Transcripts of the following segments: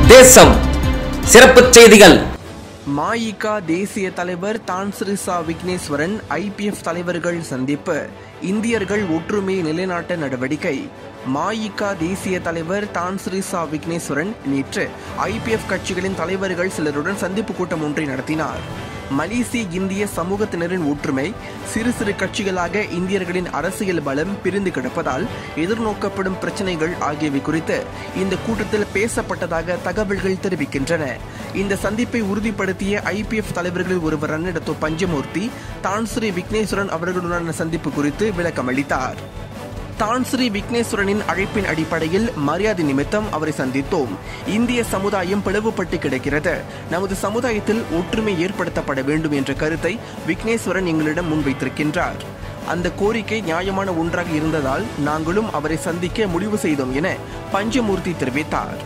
தேசம் சிறப்புச் செய்திகள் மாயிகா தேசிய தலைவர் தான்ஸ்ரிசா விக்னேஸ்வரன் ஐபிஎஃப் தலைவர்கள் சந்திப்பு இந்தியர்கள் ஒற்றுமையை நிலைநாட்ட நடவடிக்கை மாயிகா தேசிய தலைவர் தான்ஸ்ரிசா விக்னேஸ்வரன் நேற்று ஐபிஎஃப் கட்சிகளின் தலைவர்கள் சிலருடன் சந்திப்பு கூட்டம் ஒன்றை நடத்தினார் மலேசிய இந்திய சமூகத்தினரின் ஒற்றுமை சிறு சிறு கட்சிகளாக இந்தியர்களின் அரசியல் பலம் பிரிந்து கிடப்பதால் எதிர்நோக்கப்படும் பிரச்சனைகள் ஆகியவை குறித்து இந்த கூட்டத்தில் பேசப்பட்டதாக தகவல்கள் தெரிவிக்கின்றன இந்த சந்திப்பை உறுதிப்படுத்திய ஐபிஎஃப் தலைவர்களில் ஒருவர் ரன்னிடத்தோ பஞ்சமூர்த்தி தான்ஸ்ரீ விக்னேஸ்வரன் அவர்களுடனான சந்திப்பு குறித்து விளக்கமளித்தார் தான் ஸ்ரீ விக்னேஸ்வரனின் அழைப்பின் அடிப்படையில் மரியாதை நிமித்தம் அவரை சந்தித்தோம் இந்திய சமுதாயம் பிளவுபட்டு கிடக்கிறது நமது சமுதாயத்தில் ஒற்றுமை ஏற்படுத்தப்பட வேண்டும் என்ற கருத்தை விக்னேஸ்வரன் எங்களிடம் முன்வைத்திருக்கின்றார் அந்த கோரிக்கை நியாயமான ஒன்றாக இருந்ததால் நாங்களும் அவரை சந்திக்க முடிவு செய்தோம் என பஞ்சமூர்த்தி தெரிவித்தார்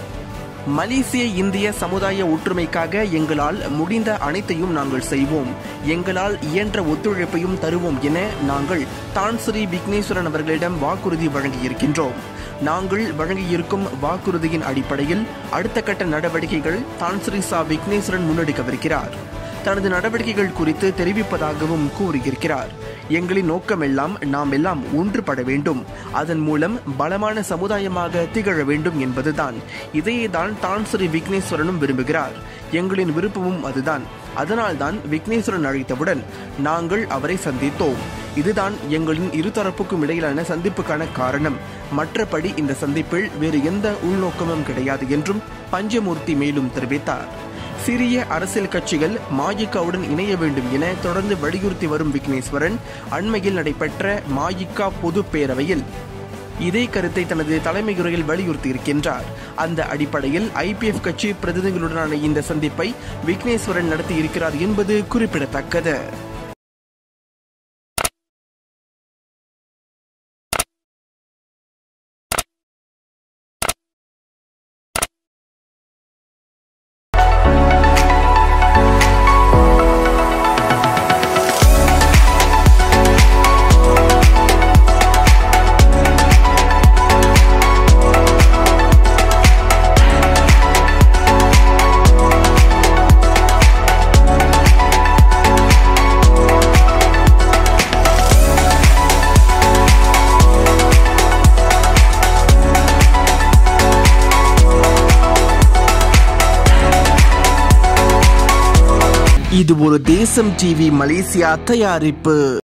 மலேசிய இந்திய சமுதாய ஒற்றுமைக்காக எங்களால் முடிந்த அனைத்தையும் நாங்கள் செய்வோம் எங்களால் இயன்ற ஒத்துழைப்பையும் தருவோம் என நாங்கள் தான் ஸ்ரீ விக்னேஸ்வரன் அவர்களிடம் வாக்குறுதி வழங்கியிருக்கின்றோம் நாங்கள் வழங்கியிருக்கும் வாக்குறுதியின் அடிப்படையில் அடுத்த கட்ட நடவடிக்கைகள் தான் ஸ்ரீ சா விக்னேஸ்வரன் முன்னெடுக்கவிருக்கிறார் தனது நடவடிக்கைகள் குறித்து தெரிவிப்பதாகவும் கூறியிருக்கிறார் எங்களின் நோக்கமெல்லாம் நாம் எல்லாம் ஒன்றுபட வேண்டும் அதன் மூலம் பலமான சமுதாயமாக திகழ வேண்டும் என்பதுதான் இதையே தான் தான் ஸ்ரீ விக்னேஸ்வரனும் விரும்புகிறார் எங்களின் விருப்பமும் அதுதான் அதனால்தான் விக்னேஸ்வரன் அழைத்தவுடன் நாங்கள் அவரை சந்தித்தோம் இதுதான் எங்களின் இருதரப்புக்கும் இடையிலான சந்திப்புக்கான காரணம் மற்றபடி இந்த சந்திப்பில் வேறு எந்த உள்நோக்கமும் கிடையாது என்றும் பஞ்சமூர்த்தி மேலும் தெரிவித்தார் சிறிய அரசியல் கட்சிகள் மாயிகாவுடன் இணைய வேண்டும் என தொடர்ந்து வலியுறுத்தி வரும் விக்னேஸ்வரன் அண்மையில் நடைபெற்ற மாயிகா பொது பேரவையில் இதே கருத்தை தனது தலைமையுறையில் வலியுறுத்தி இருக்கின்றார் அந்த அடிப்படையில் ஐபிஎஃப் கட்சி பிரதிநிதிகளுடனான இந்த சந்திப்பை விக்னேஸ்வரன் நடத்தி இருக்கிறார் என்பது குறிப்பிடத்தக்கது இது ஒரு தேசம் டிவி மலேசியா தயாரிப்பு